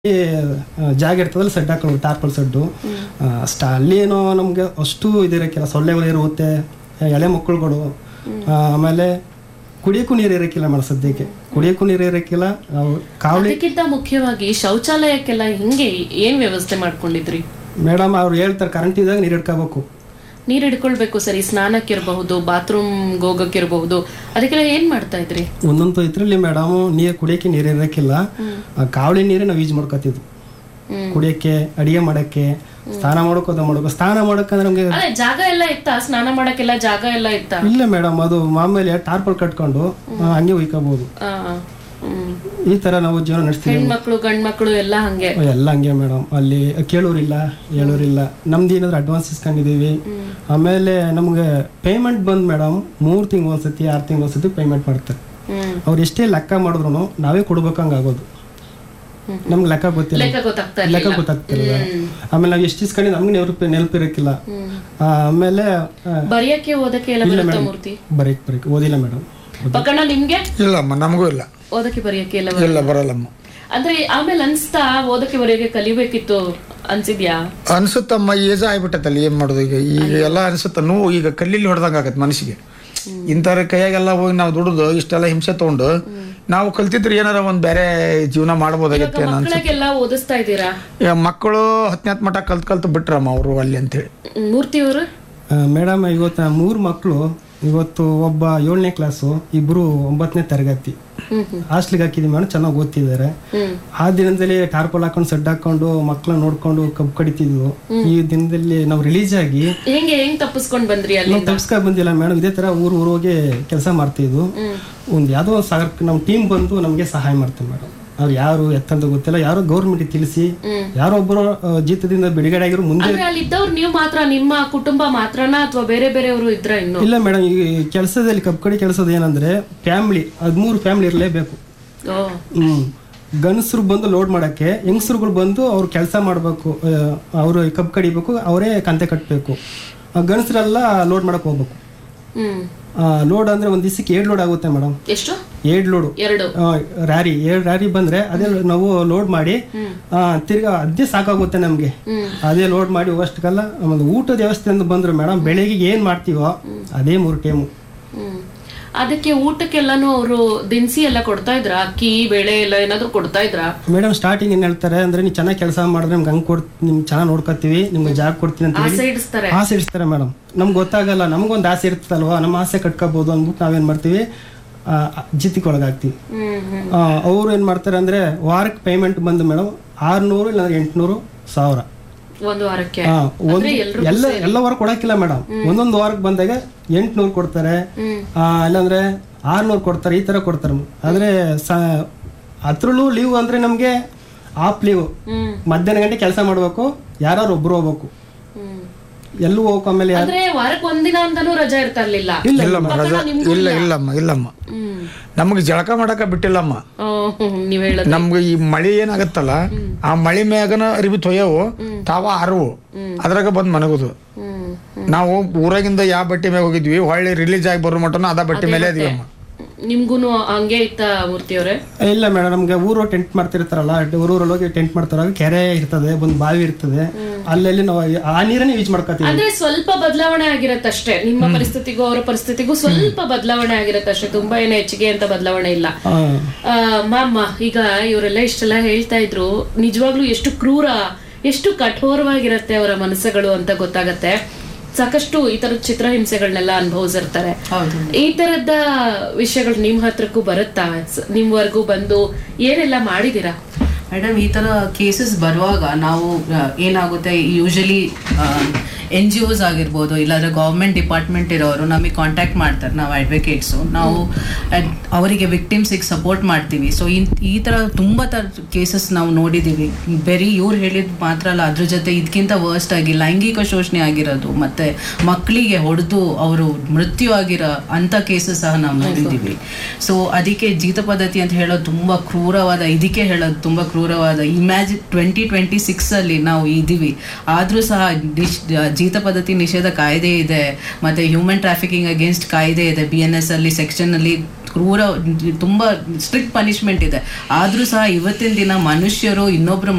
ಈ, ಆ, ಜಾಗ ಇರ್ತದಲ್ಲ ಸೆಡ್ ಹಾಕೊಂಡು ಟಾರ್ಪಲ್ ಸೆಡ್ಡು ಆ, ಅಷ್ಟ ಅಲ್ಲೇನೋ ನಮ್ಗೆ ಅಷ್ಟು ಇದಿರಕ್ಕಿಲ್ಲ ಸೊಳ್ಳೆಗಳು ಇರುತ್ತೆ ಎಳೆ ಮಕ್ಕಳುಗಳು ಆ, ಆಮೇಲೆ ಕುಡಿಯೋಕ್ಕೂ ನೀರು ಇರಕ್ಕಿಲ್ಲ ಮೇಡಮ್ ಸದ್ಯಕ್ಕೆ ಕುಡಿಯೋಕ್ಕೂ ನೀರು ಇರಕ್ಕಿಲ್ಲ ನಾವು ಕಾವಲಿ ಅದಕ್ಕಿಂತ ಮುಖ್ಯವಾಗಿ ಶೌಚಾಲಯಕ್ಕೆಲ್ಲ ಹಿಂಗೆ ಏನ್ ವ್ಯವಸ್ಥೆ ಮಾಡ್ಕೊಂಡಿದ್ರಿ ಮೇಡಮ್ ಅವ್ರು ಹೇಳ್ತಾರೆ ಕರೆಂಟ್ ಇದ್ದಾಗ ನೀರು ಇಟ್ಕೋಬೇಕು ನೀರ್ ಹಿಡ್ಕೊಳ್ಬೇಕು ಸರಿ ಸ್ನಾನಕ್ಕಿರಬಹುದು ಬಾತ್ರೂಮ್ ಹೋಗಕ್ಕಿರಬಹುದು ಅದಕ್ಕೆಲ್ಲ ಏನ್ ಮಾಡ್ತಾ ಇದ್ರಿ ಒಂದೊಂದು ಇದ್ರಲ್ಲಿ ಮೇಡಮ್ ನೀರು ಕುಡಿಯೋಕ್ಕೆ ನೀರು ಇರಕ್ಕಿಲ್ಲ ಆ ಕಾವಲಿ ನೀರೇ ನಾವು ಯೂಸ್ ಮಾಡ್ಕೋತಿದ್ವು ಹ್ಮ್. ಕುಡಿಯೋಕ್ಕೆ ಅಡಿಗೆ ಮಾಡೋಕ್ಕೆ ಸ್ನಾನ ಮಾಡೋಕೆ ಅದು ಮಾಡೋಕೆ ಸ್ನಾನ ಮಾಡೋಕ್ಕಂದ್ರೆ ನಮಗೆ ಅದೇ ಜಾಗ ಎಲ್ಲ ಇತ್ತಾ ಸ್ನಾನ ಮಾಡಕ್ಕೆಲ್ಲ ಜಾಗ ಎಲ್ಲ ಇತ್ತಾ ಇಲ್ಲ ಮೇಡಮ್ ಅದು ಮಾಮೂಲಿ ಟಾರ್ಪಲ್ ಕಟ್ಕೊಂಡು ಆ, ಹಂಗೆ ಉಯ್ಕೋಬಹುದು ಆ, ಹ್ಮ್. ಈ ತರ ನಾವು ಜೀವನ ನಡೆಸ್ತೀವಿ ಹೆಣ್ಮಕ್ಳು ಗಂಡ್ಮಕ್ಳು ಎಲ್ಲ ಹಂಗೆ ಎಲ್ಲ ಹಂಗೆ ಮೇಡಮ್ ಅಲ್ಲಿ ಕೇಳೋರಿಲ್ಲ ಹೇಳೋರಿಲ್ಲ ನಮ್ದು ಏನಾದ್ರು ಅಡ್ವಾನ್ಸ್ ಇಸ್ಕೊಂಡಿದೀವಿ ಆಮೇಲೆ ನಮ್ಗೆ ಪೇಮೆಂಟ್ ಬಂದ್ ಮೇಡಮ್ ಮೂರು ತಿಂಗಳು ಒಂದ್ಸತಿ ಆರು ತಿಂಗಳು ಒಂದ್ಸತಿ ಪೇಮೆಂಟ್ ಮಾಡ್ತಾರೆ ಹ್ಮ್ ಅವ್ರು ಎಷ್ಟೇ ಲೆಕ್ಕ ಮಾಡಿದ್ರು ನಾವೇ ಕೊಡ್ಬೇಕಂಗ ಆಗೋದು ನಮ್ಗೆ ಲೆಕ್ಕ ಗೊತ್ತಿಲ್ಲ ಲೆಕ್ಕ ಗೊತ್ತಾಗ್ತಾ ಲೆಕ್ಕ ಇರ್ಲಿಲ್ಲ ಗೊತ್ತಾಗ್ತಿಲ್ಲ ಆಮೇಲೆ ನಾವು ಎಷ್ಟು ಇಸ್ಕೊಂಡು ನಮ್ಗೆ ನೆನಪು ನೆನಪಿರಕ್ಕಿಲ್ಲ ಆ, ಆಮೇಲೆ ಆ, ಬರೆಯಕ್ಕೆ ಓದಕ್ಕೆ ಎಲ್ಲ ಬರುತ್ತಾ ಮೂರ್ತಿ ಬರೀಕ್ ಬರೀಕ್ ಓದಿಲ್ಲ ಮೇಡಮ್ ಪಕ್ಕಣ ನಿಮ್ಗೆ ಇಲ್ಲಮ್ಮ ನಮಗೂ ಇಲ್ಲ ಓದಕ್ಕೆ ಬರೆಯಕ್ಕೆ ಎಲ್ಲ ಬರು- ಇಲ್ಲ ಬರಲ್ಲಮ್ಮ ಅಂದ್ರೆ ಆಮೇಲೆ ಅನ್ಸ್ತಾ ಓದಕ್ಕೆ ಬರೆಯಕ್ಕೆ ಕಲಿಬೇಕಿತ್ತು ಅನ್ಸಿದ್ಯಾ ಅನ್ಸುತ್ತಮ್ಮ ಏಜ್ ಆಗ್ಬಿಟ್ಟತ್ತಲ್ಲ ಏನ್ ಮಾಡೋದು ಈಗ ಈಗ ಎಲ್ಲ ಅನ್ಸುತ್ತ ನೋವು ಈಗ ಕಲ್ಲಿಲ್ಲಿ ಹೊಡೆದಂಗ ಆಗತ್ತೆ ಮನಸ್ಸಿಗೆ ಇಂಥವ್ರ ಕೈಯಾಗೆಲ್ಲ ಹೋಗಿ ನಾವು ದುಡಿದು ಇಷ್ಟೆಲ್ಲ ಹಿಂಸೆ ತಗೊಂಡು ನಾವು ಕಲ್ತಿದ್ರೆ ಏನಾರ ಒಂದ್ ಬೇರೆ ಜೀವನ ಮಾಡ್ಬೋದಾಗಿತ್ತೆ ಅನ್ನೋ ಅನ್ಸುತ್ತೆ ಮಕ್ಕಳಿಗೆಲ್ಲ ಓದಿಸ್ತಾ ಇದ್ದೀರಾ ಈಗ ಮಕ್ಕಳು ಹತ್ತನೇ ಮಠ ಕಲ್ತ್ ಕಲ್ತು ಬಿಟ್ರಮ್ಮ ಅವರು ಅಲ್ಲಿ ಅಂತೇಳಿ ಮೂರ್ತಿಯವರು ಮೇಡಮ್ ಇವತ್ತು ಮೂರು ಮಕ್ಕಳು ಇವತ್ತು ಒಬ್ಬ ಏಳನೇ ಕ್ಲಾಸು ಇಬ್ರು ಒಂಬತ್ತನೇ ತರಗತಿ ಹ್ಮ್ ಹ್ಮ್ ಹಾಸ್ಟ್ಲಿಗೆ ಹಾಕಿದೀವಿ ಮೇಡಮ್ ಚೆನ್ನಾಗಿ ಓದ್ತಿದ್ದಾರೆ ಹ್ಮ್ ಆ ದಿನದಲ್ಲಿ ಟಾರ್ಪಲ್ ಹಾಕೊಂಡು ಸೆಡ್ ಹಾಕೊಂಡು ಮಕ್ಕಳನ್ನ ನೋಡ್ಕೊಂಡು ಕಬ್ಬು ಕಡಿತಿದ್ವು ಈ ದಿನದಲ್ಲಿ ನಾವು ರಿಲೀಸ್ ಆಗಿ ಹೆಂಗೆ ಹೆಂಗ್ ತಪ್ಪಿಸ್ಕೊಂಡ್ ಬಂದ್ರಿ ಅಲ್ಲಿ ನಾವು ತಪ್ಸ್ಕೊಂಡ್ ಬಂದಿಲ್ಲ ಮೇಡಮ್ ಇದೇ ತರ ಊರು ಊರು ಹೋಗಿ ಕೆಲಸ ಮಾಡ್ತಿದ್ವು ಹ್ಮ್ ಒಂದು ಯಾವುದೋ ಒಂದು ಸಾಗರ್ ನಮ್ಮ ಟೀಮ್ ಬಂದು ನಮಗೆ ಸಹಾಯ ಮಾಡ್ತಾರೆ ಮೇಡಮ್ ಅವ್ರು ಯಾರು ಎತ್ತಂತ ಗೊತ್ತಿಲ್ಲ ಯಾರೋ ಗೌರ್ಮೆಂಟ್ ತಿಳಿಸಿ ಹ್ಮ್. ಯಾರೋ ಒಬ್ಬರು ಆ, ಜೀತದಿಂದ ಬಿಡುಗಡೆ ಆಗಿರೋ ಮುಂದೆ ಅಂದ್ರೆ ಅಲ್ಲಿ ಇದ್ದವ್ರು ನೀವು ಮಾತ್ರ ನಿಮ್ಮ ಕುಟುಂಬ ಮಾತ್ರನಾ ಅಥವಾ ಬೇರೆ ಬೇರೆಯವರು ಇದ್ರ ಇನ್ನು ಇಲ್ಲ ಮೇಡಮ್ ಈ ಕೆಲಸದಲ್ಲಿ ಕಬ್ಬು ಕಡಿ ಕೆಲಸದ ಏನಂದ್ರೆ ಫ್ಯಾಮಿಲಿ ಹದಿಮೂರು ಫ್ಯಾಮಿಲಿ ಇರಲೇಬೇಕು ಓ ಹ್ಮ್ ಗಂಡಸರು ಬಂದು ಲೋಡ್ ಮಾಡಕ್ಕೆ ಹೆಂಗಸರುಗಳು ಬಂದು ಅವ್ರು ಕೆಲಸ ಮಾಡಬೇಕು ಅವರು ಕಬ್ಬು ಕಡಿಬೇಕು ಅವರೇ ಕಂತೆ ಕಟ್ಟಬೇಕು ಗಂಡಸರೆಲ್ಲ ಲೋಡ್ ಮಾಡಕ್ ಹೋಗ್ಬೇಕು ಹ್ಮ್ ಲೋಡ್ ಅಂದ್ರೆ ಒಂದ್ ದಿವಸಕ್ಕೆ ಏಳು ಲೋಡ್ ಆಗುತ್ತೆ ಮೇಡಮ್ ಎಷ್ಟು ಏಳು ಲೋಡು ಎರಡು ರ್ಯಾರಿ ಏಳು ರ್ಯಾರಿ ಬಂದ್ರೆ ಅದೇ ನಾವು ಲೋಡ್ ಮಾಡಿ ಆ, ತಿರ್ಗಾ ಅದೇ ಸಾಕಾಗುತ್ತೆ ನಮ್ಗೆ ಹ್ಮ್. ಅದೇ ಲೋಡ್ ಮಾಡಿ ಹೋಗೋಷ್ಟಕ್ಕೆಲ್ಲ ಆಮೇಲೆ ಊಟದ ವ್ಯವಸ್ಥೆ ಅಂತ ಬಂದ್ರು ಮೇಡಮ್ ಬೆಳಿಗ್ಗೆ ಏನ್ ಮಾಡ್ತೀವೋ ಅದೇ ಮೂರು ಟೈಮು ಹ್ಮ್ ಅದಕ್ಕೆ ಊಟಕ್ಕೆಲ್ಲಾನು ಅವರು ದಿನಸಿ ಎಲ್ಲ ಕೊಡ್ತಾ ಇದ್ರ ಅಕ್ಕಿ ಬೇಳೆ ಎಲ್ಲ ಏನಾದ್ರು ಕೊಡ್ತಾ ಇದ್ರಾ ಮೇಡಮ್ ಸ್ಟಾರ್ಟಿಂಗ್ ಏನ್ ಹೇಳ್ತಾರೆ ಅಂದ್ರೆ ನೀವು ಚೆನ್ನಾಗಿ ಕೆಲಸ ಮಾಡಿದ್ರೆ ನಿಮ್ಗೆ ಹಂಗೆ ಕೊಡ್ ನಿಮ್ಗೆ ಚೆನ್ನಾಗಿ ನೋಡ್ಕೊತೀವಿ ನಿಮ್ಗೆ ಜಾಬ್ ಕೊಡ್ತೀನಿ ಅಂತ ಹೇಳಿ ಆಸೆ ಇಡಿಸ್ತಾರೆ ಆಸೆ ಇಡ್ತಾರೆ ಮೇಡಮ್ ನಮ್ಗೆ ಗೊತ್ತಾಗಲ್ಲ ನಮಗೊಂದು ಆಸೆ ಇರ್ತದಲ್ವಾ ನಮ್ಮ ಆಸೆ ಕಟ್ಕೋಬಹುದು ಅಂದ್ಬಿಟ್ಟು ನಾವೇನ್ ಮಾಡ್ತೀವಿ ಜಿತಿಗೆ ಒಳಗಾಗ್ತೀವಿ ಹ್ಮ್ ಹ್ಮ್ ಅವ್ರು ಏನ್ ಮಾಡ್ತಾರೆ ಅಂದ್ರೆ ವಾರಕ್ಕೆ ಪೇಮೆಂಟ್ ಬಂದು ಮೇಡಮ್ ಆರ್ನೂರು ಇಲ್ಲ ಎಂಟ್ನೂರು ಸಾವಿರ ಒಂದು ವಾರಕ್ಕೆ ಆ, ಒಂದು ಅಂದ್ರೆ ಎಲ್ರು ಎಲ್ಲ ಎಲ್ಲ ವಾರ ಕೊಡಕ್ಕಿಲ್ಲ ಮೇಡಮ್ ಒಂದೊಂದು ವಾರಕ್ಕೆ ಬಂದಾಗ ಎಂಟ್ನೂರು ಕೊಡ್ತಾರೆ ಹ್ಮ್ ಆ, ಇಲ್ಲಾಂದ್ರೆ ಆರ್ನೂರು ಕೊಡ್ತಾರೆ ಈ ತರ ಕೊಡ್ತಾರೆ ಆದ್ರೆ ಸ ಅದ್ರಲ್ಲೂ ಲೀವ್ ಅಂದ್ರೆ ನಮ್ಗೆ ಆಫ್ ಲೀವ್ ಹ್ಮ್ ಮಧ್ಯಾಹ್ನ ಗಂಟೆ ಕೆಲಸ ಮಾಡ್ಬೇಕು ಯಾರು ಒಬ್ರು ಹೋಗ್ಬೇಕು ಹ್ಮ್ ಎಲ್ಲೂ ಹೋಗಕ್ ಆಮೇಲೆ ಯಾರು- ಅಂದ್ರೆ ವಾರಕ್ಕೆ ಒಂದಿನ ಅಂತಾನೂ ರಜಾ ಇರ್ತಾ ಇರ್ಲಿಲ್ಲ ಇಲ್ಲಮ್ಮ ರಜಾ ಇಲ್ಲ ಇಲ್ಲಮ್ಮ ಇಲ್ಲಮ್ಮ ಹ್ಮ್ ನಮ್ಗೆ ಜಳಕ ಮಾಡಕ ಬಿಟ್ಟಿಲ್ಲಮ್ಮ ಓ, ಹ್ಮ್, ನೀವ್ ಹೇಳದ್ ನಮ್ಗೆ ಈ ಮಳಿ ಏನಾಗತ್ತಲ್ಲ ಆ ಮಳಿ ಮ್ಯಾಗನ ಅರಿವಿ ತೊಯ್ಯವು ತಾವ ಅರವು ಅದ್ರಾಗ ಬಂದ್ ಮನಗುದು ಹ್ಮ್ ನಾವು ಊರಾಗಿಂದ ಯಾವ ಬಟ್ಟೆ ಮ್ಯಾಗ ಹೋಗಿದ್ವಿ ಹೊಳ್ಳಿ ರಿಲೀಸ್ ಆಗಿ ಬರೋ ಮಟನ ಅದ ಬಟ್ಟೆ ಮೇಲೆ ಅದೀವಿ ಅಮ್ಮ ನಿಮ್ಗೂನು ಹಂಗೆ ಇತ್ತ ಮೂರ್ತಿಯವ್ರೆ ಇಲ್ಲ ಮೇಡಮ್ ನಮ್ಗೆ ಊರು ಟೆಂಟ್ ಮಾಡ್ತಿರ್ತಾರಲ್ಲ ಊರೂರಲ್ಲಿ ಹೋಗಿ ಟೆಂಟ್ ಮಾಡ್ತಾರ ಕೆರೆ ಇರ್ತದೆ ಒಂದು ಬಾವಿ ಇರ್ತದೆ ಅಲ್ಲೆಲ್ಲಿ ನಾವು ಆ ನೀರನ್ನೇ ಯೂಸ್ ಮಾಡ್ಕೊತೀವಿ ಅಂದ್ರೆ ಸ್ವಲ್ಪ ಬದಲಾವಣೆ ಆಗಿರತ್ತಷ್ಟೇ ನಿಮ್ಮ ಪರಿಸ್ಥಿತಿಗೂ ಅವರ ಪರಿಸ್ಥಿತಿಗೂ ಸ್ವಲ್ಪ ಬದಲಾವಣೆ ಆಗಿರತ್ತಷ್ಟೇ ತುಂಬಾ ಏನು ಹೆಚ್ಚಿಗೆ ಅಂತ ಬದಲಾವಣೆ ಇಲ್ಲ ಆ, ಆ, ಮಾಮ ಈಗ ಇವರೆಲ್ಲ ಇಷ್ಟೆಲ್ಲ ಹೇಳ್ತಾ ಇದ್ರು ನಿಜವಾಗ್ಲೂ ಎಷ್ಟು ಕ್ರೂರ ಎಷ್ಟು ಕಠೋರವಾಗಿರತ್ತೆ ಅವರ ಮನಸ್ಸುಗಳು ಅಂತ ಗೊತ್ತಾಗತ್ತೆ ಸಾಕಷ್ಟು ಈ ತರದ ಚಿತ್ರಹಿಂಸೆಗಳನ್ನೆಲ್ಲ ಅನುಭವಿಸಿರ್ತಾರೆ ಈ ತರದ ವಿಷಯಗಳು ನಿಮ್ ಹತ್ರಕ್ಕೂ ಬರುತ್ತಾ ಸ- ನಿಮ್ವರ್ಗೂ ಬಂದು ಏನೆಲ್ಲ ಮಾಡಿದೀರಾ ಮೇಡಮ್ ಈ ಥರ ಕೇಸಸ್ ಬರುವಾಗ ನಾವು ಆ, ಏನಾಗುತ್ತೆ ಯೂಶಲಿ ಎನ್ ಜಿ ಒಸ್ ಆಗಿರ್ಬೋದು ಇಲ್ಲಾಂದ್ರೆ ಗೌರ್ಮೆಂಟ್ ಡಿಪಾರ್ಟ್ಮೆಂಟ್ ಇರೋರು ನಮಗೆ ಕಾಂಟ್ಯಾಕ್ಟ್ ಮಾಡ್ತಾರೆ ನಾವು ಅಡ್ವೊಕೇಟ್ಸು ನಾವು ಅದ್- ಅವರಿಗೆ ವಿಕ್ಟಿಮ್ಸಿಗೆ ಸಪೋರ್ಟ್ ಮಾಡ್ತೀವಿ ಸೊ ಈ ಥರ ತುಂಬ ಥರ ಕೇಸಸ್ ನಾವು ನೋಡಿದ್ದೀವಿ ಬರೀ ಇವ್ರು ಹೇಳಿದ ಮಾತ್ರ ಅಲ್ಲ ಅದ್ರ ಜೊತೆ ಇದಕ್ಕಿಂತ ವರ್ಸ್ಟ್ ಆಗಿ ಲೈಂಗಿಕ ಶೋಷಣೆ ಆಗಿರೋದು ಮತ್ತೆ ಮಕ್ಕಳಿಗೆ ಹೊಡೆದು ಅವರು ಮೃತ್ಯು ಆಗಿರೋ ಅಂಥ ಕೇಸಸ್ ಸಹ ನಾವು ನೋಡಿದ್ದೀವಿ ಸೊ ಅದಕ್ಕೆ ಜೀತ ಪದ್ಧತಿ ಅಂತ ಹೇಳೋದು ತುಂಬ ಕ್ರೂರವಾದ ಇದಕ್ಕೆ ಹೇಳೋದು ತುಂಬ ಕ್ರೂರವಾದ ಇಮ್ಯಾಜಿನ್ ಟ್ವೆಂಟಿ ಟ್ವೆಂಟಿ ಸಿಕ್ಸಲ್ಲಿ ನಾವು ಇದ್ದೀವಿ ಆದರೂ ಸಹ ನಿಶ್ ಜೀತ ಪದ್ಧತಿ ನಿಷೇಧ ಕಾಯ್ದೆ ಇದೆ ಮತ್ತು ಹ್ಯೂಮನ್ ಟ್ರಾಫಿಕಿಂಗ್ ಅಗೇನ್ಸ್ಟ್ ಕಾಯ್ದೆ ಇದೆ ಬಿ ಎನ್ ಎಸ್ ಅಲ್ಲಿ ಸೆಕ್ಷನಲ್ಲಿ ಕ್ರೂರ ತುಂಬ ಸ್ಟ್ರಿಕ್ಟ್ ಪನಿಷ್ಮೆಂಟ್ ಇದೆ ಆದರೂ ಸಹ ಇವತ್ತಿನ ದಿನ ಮನುಷ್ಯರು ಇನ್ನೊಬ್ಬರ